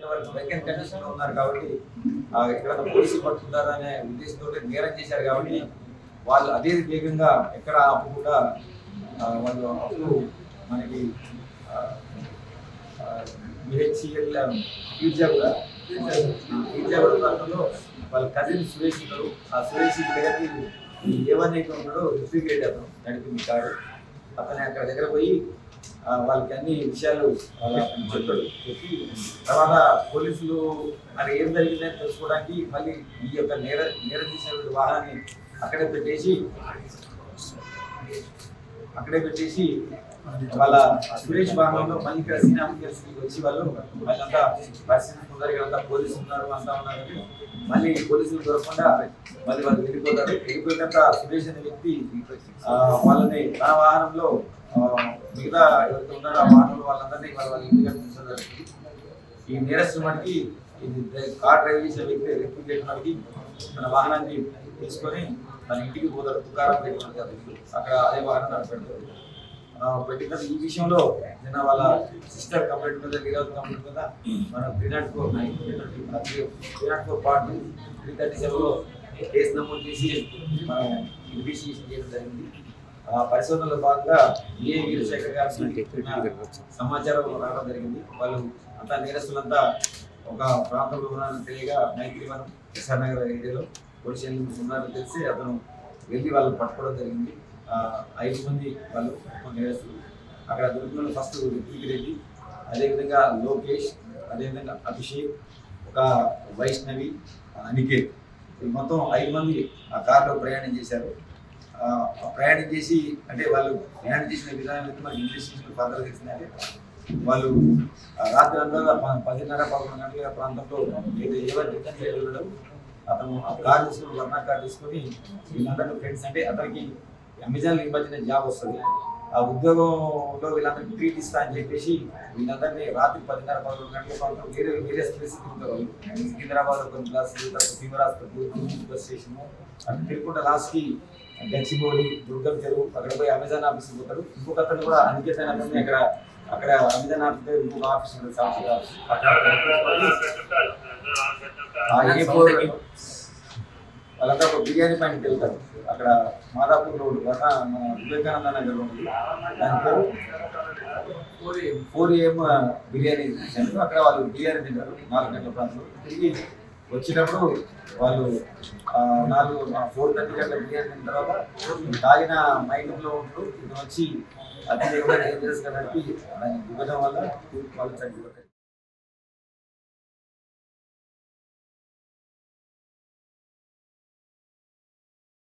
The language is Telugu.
వరకు వెకెంట్ కండిషన్ లో ఉన్నారు కాబట్టి ఆ, ఇక్కడ పోలీసులు పట్టుకుంటారనే ఉద్దేశంతో నేరం చేశారు కాబట్టి వాళ్ళు అదే వేగంగా ఎక్కడ ఆపకుండా ఆ, వాళ్ళు అప్పుడు మనకి బిహెచ్సిఎల్ పీజా కూడా పీజా కూడా ప్రాంతంలో వాళ్ళ కజిన్ సురేష్ ఉన్నాడు ఆ సురేష్ దగ్గరికి ఈ ఏవన్ అయితే ఉన్నాడో రిఫ్రిజిరేట్ అతను నడిపింది కాడు అతను అక్కడ దగ్గర పోయి ఆ, వాళ్ళకి అన్ని విషయాలు వాళ్ళ చెప్పాడు చెప్పి తర్వాత పోలీసులు అది ఏం జరిగిందని తెలుసుకోవడానికి మళ్ళీ ఈ యొక్క నేర నేరం చేసిన వాహనాన్ని అక్కడే పెట్టేసి అక్కడే పెట్టేసి వాళ్ళ సురేష్ వాహనంలో మళ్ళీ ఇక్కడ శ్రీరామ్ వచ్చి వాళ్ళు వాళ్ళంతా పరిస్థితి తొందరగా అంతా పోలీసులు ఉన్నారు అంతా ఉన్నారు మళ్ళీ పోలీసులు దొరకకుండా మళ్ళీ వాళ్ళు వెళ్ళిపోతారు వెళ్ళిపోయినాక సురేష్ అనే వ్యక్తి ఆ, వాళ్ళని తన వాహనంలో ఆ, మిగతా ఎవరైతే ఉన్నారో ఆ వాహనంలో వాళ్ళందరినీ వాళ్ళ వాళ్ళ ఇంటికి తీసుకొని జరుగుతుంది ఈ నేరస్తు మటుకి ఇది డ్రై- కార్ డ్రైవ్ చేసే వ్యక్తి రిప్లికేట్ మటుకి తన వాహనాన్ని తీసుకొని తన ఇంటికి పోతారు తుకారం పెట్టుకుంటారు కదా ఇల్లు. అక్కడ అదే వాహనం నడిపెడతారు ఆ, పెట్టిన ఈ విషయంలో నిన్న వాళ్ళ సిస్టర్ కంప్లైంట్ మీద ఈరోజు కంప్లైంట్ మీద మనం three not four nine three not four part three thirty సెవెన్లో కేసు నమోదు చేసి మనం ఇన్వెస్టిగేషన్ చేయడం జరిగింది ఆ పరిశోధనలో భాగంగా ఏ వీరశేఖర్ గారి సమాచారం రావడం జరిగింది వాళ్ళు అంతా నేరస్తులంతా ఒక ప్రాంతంలో ఉన్నారని తెలియగా మైత్రివనం ఎస్ఆర్ నగర్ ఏరియాలో పోలీస్ ఉన్నారని తెలిసి అతను వెళ్ళి వాళ్ళని పట్టుకోవడం జరిగింది ఆ, ఐదు మంది వాళ్ళు మొత్తం నేరస్తులు అక్కడ దొరికిన ఫస్ట్ రితిక్ రెడ్డి అదేవిధంగా లోకేష్ అదేవిధంగా అభిషేక్ ఒక వైష్ణవి అనికేత్ ఈ మొత్తం ఐదు మంది ఆ కార్లో ప్రయాణం చేశారు ఆ, ఆ ప్రయాణం చేసి అంటే వాళ్ళు ప్రయాణం చేసిన విధానం అయితే మనకి ఇన్వెస్టిగేషన్ ఫర్దర్ తెలిసిందంటే వాళ్ళు ఆ, రాత్రి అంతా ప- పదిన్నర పదకొండు గంటల ప్రాంతంలో ఏదో ఏవో రిటర్న్ చేయడం అతను ఆ కార్ తీసుకుని వర్ణ కార్ తీసుకొని వీళ్ళందరూ ఫ్రెండ్స్ అంటే అతనికి అమెజాన్ ఈ మధ్యన జాబ్ వస్తుంది ఆ ఉద్యోగంలో వీళ్ళందరికీ ట్రీట్ ఇస్తా అని చెప్పేసి వీళ్ళందరినీ రాత్రి పదిన్నర పదకొండు గంటల ప్రాంతం వేరే వేరే ప్లేస్ తిరుగుతారు వాళ్ళు సికింద్రాబాద్ కొన్ని క్లాసులు తర్వాత ఫీవర్ హాస్పిటల్ బస్ స్టేషన్ అక్కడ తిరుగుకుంటా లాస్ట్కి గచ్చిబౌలి దుర్గం చెరువు అక్కడ పోయి అమెజాన్ ఆఫీస్ పోతారు ఇంకొక అతను కూడా అందుకే తన అతన్ని అక్కడ అక్కడ అమెజాన్ ఆఫీస్ దగ్గర ఇంకొక ఆఫీస్ ఉంటుంది సాఫ్ట్వేర్ ఆఫీస్ అక్కడ ఆ ఏ ఫోర్ వాళ్ళంతా ఒక బిర్యానీ పాయింట్కి వెళ్తారు అక్కడ మాదాపూర్ రోడ్ వరణ మన వివేకానంద నగర్ ఉంది దాని పేరు ఫోర్ ఏఎం బిర్యానీ సెంటర్ అక్కడ వాళ్ళు బిర్యానీ తింటారు నాలుగు గంటల ప్రాంతంలో తిరిగి వచ్చినప్పుడు వాళ్ళు ఆ, నాలుగు ఫోర్ థర్టీ గంటల బిర్యానీ తిన్న తర్వాత తాగిన మైండ్లో ఉంటూ ఇతను వచ్చి అతి వేగంగా డేంజరస్ గా నడిపి దాన్ని దిగడం వల్ల వాళ్ళు చనిపోతారు